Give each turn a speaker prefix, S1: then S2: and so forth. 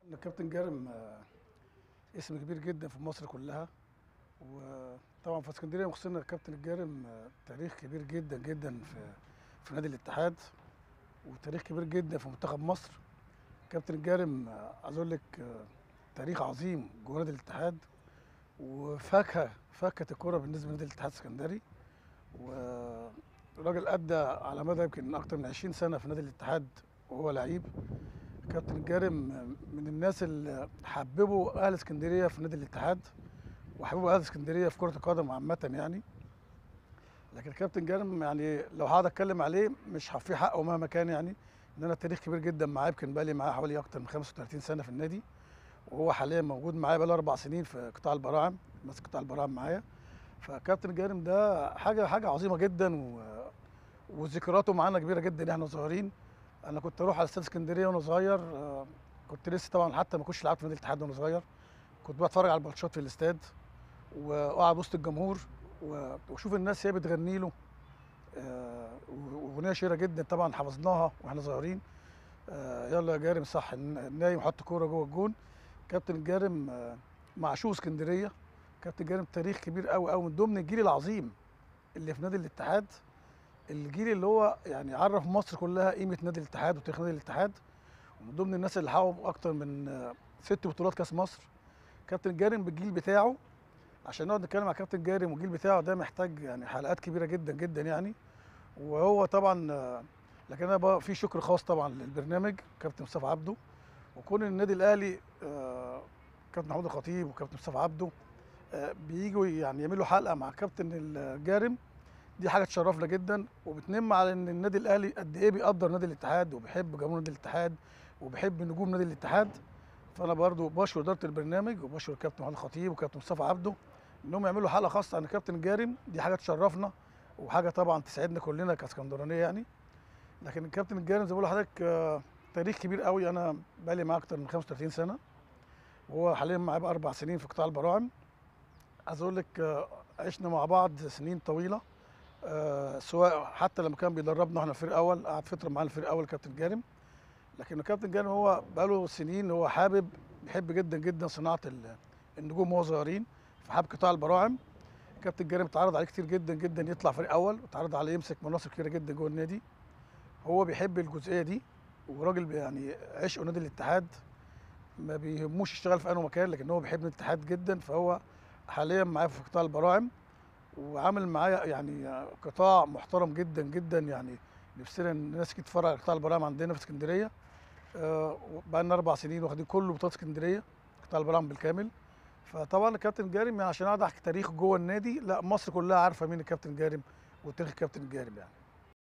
S1: الكابتن جارم آه، اسم كبير جدا في مصر كلها وطبعا في اسكندريه مخصصنا الكابتن الجارم آه، تاريخ كبير جدا جدا في في نادي الاتحاد وتاريخ كبير جدا في منتخب مصر كابتن الجارم آه، عايز اقول لك آه، تاريخ عظيم جوه نادي الاتحاد وفاكهه فاكهه الكوره بالنسبه لنادي الاتحاد السكندري والراجل ادى على مدى يمكن اكتر من 20 سنه في نادي الاتحاد وهو لعيب كابتن الجارم من الناس اللي حببوا اهل اسكندريه في نادي الاتحاد وحببوا اهل اسكندريه في كره القدم عامه يعني لكن كابتن جارم يعني لو هقعد اتكلم عليه مش هفيه حقه مهما كان يعني ان انا تاريخ كبير جدا معاه يمكن بقالي معاه حوالي اكتر من 35 سنه في النادي وهو حاليا موجود معايا بقاله اربع سنين في قطاع البراعم ماسك قطاع البراعم معايا فكابتن جارم ده حاجه حاجه عظيمه جدا و... وذكرياته معانا كبيره جدا احنا صغيرين انا كنت اروح على استاد اسكندريه وانا صغير آه، كنت لسه طبعا حتى ما كنتش لعبت في نادي الاتحاد وانا صغير كنت بتفرج على الماتشات في الاستاد واقعد وسط الجمهور و- واشوف الناس هي بتغني له آه، واغنيه شهيره جدا طبعا حفظناها واحنا صغيرين آه، يلا يا جارم صح ن- نايم حط كوره جوه الجون كابتن الجارم آه، معشوق اسكندريه كابتن جارم تاريخ كبير قوي قوي من ضمن الجيل العظيم اللي في نادي الاتحاد الجيل اللي هو يعني عرف مصر كلها قيمه نادي الاتحاد وتاريخ نادي الاتحاد ومن ضمن الناس اللي حققوا اكتر من آه، ست بطولات كاس مصر كابتن جارم بالجيل بتاعه عشان نقعد نتكلم على كابتن جارم والجيل بتاعه ده محتاج يعني حلقات كبيره جدا جدا يعني وهو طبعا آه، لكن انا بقى في شكر خاص طبعا للبرنامج كابتن مصطفى عبده وكون النادي الاهلي آه، كابتن محمود الخطيب وكابتن مصطفى عبده آه، بييجوا يعني يعملوا حلقه مع كابتن الجارم دي حاجه تشرفنا جدا وبتنم على ان النادي الاهلي قد ايه بيقدر نادي الاتحاد وبيحب جمهور نادي الاتحاد وبيحب نجوم نادي الاتحاد فانا برضو بشكر اداره البرنامج وبشكر كابتن محمود الخطيب وكابتن مصطفى عبده انهم يعملوا حلقه خاصه عن الكابتن الجارم دي حاجه تشرفنا وحاجه طبعا تسعدنا كلنا كاسكندرانيه يعني لكن الكابتن الجارم زي ما بقول لحضرتك آه، تاريخ كبير قوي انا بقالي معاه اكتر من 35 سنه وهو حاليا معاه بقى اربع سنين في قطاع البراعم عايز اقول لك آه، عشنا مع بعض سنين طويله آه، سواء حتى لما كان بيدربنا احنا الفريق الاول قعد فتره معانا الفريق الاول كابتن جارم لكن الكابتن جارم هو بقاله سنين هو حابب بيحب جدا جدا صناعه ال- النجوم وهو صغيرين فحب قطاع البراعم كابتن جارم اتعرض عليه كتير جدا جدا يطلع فريق اول واتعرض عليه يمسك مناصب كتيره جدا جوه النادي هو بيحب الجزئيه دي وراجل بي- يعني عشقه نادي الاتحاد ما بيهموش يشتغل في اي مكان لكن هو بيحب نادي الاتحاد جدا فهو حاليا معايا في قطاع البراعم وعامل معايا يعني قطاع محترم جدا جدا يعني نفسنا ان الناس تيجي تتفرج على قطاع البراعم عندنا في اسكندريه آه، بقى لنا اربع سنين واخدين كل بطولات اسكندريه قطاع البراعم بالكامل فطبعا الكابتن جارم يعني عشان اقعد احكي تاريخ جوه النادي لا مصر كلها عارفه مين الكابتن جارم وتاريخ الكابتن جارم يعني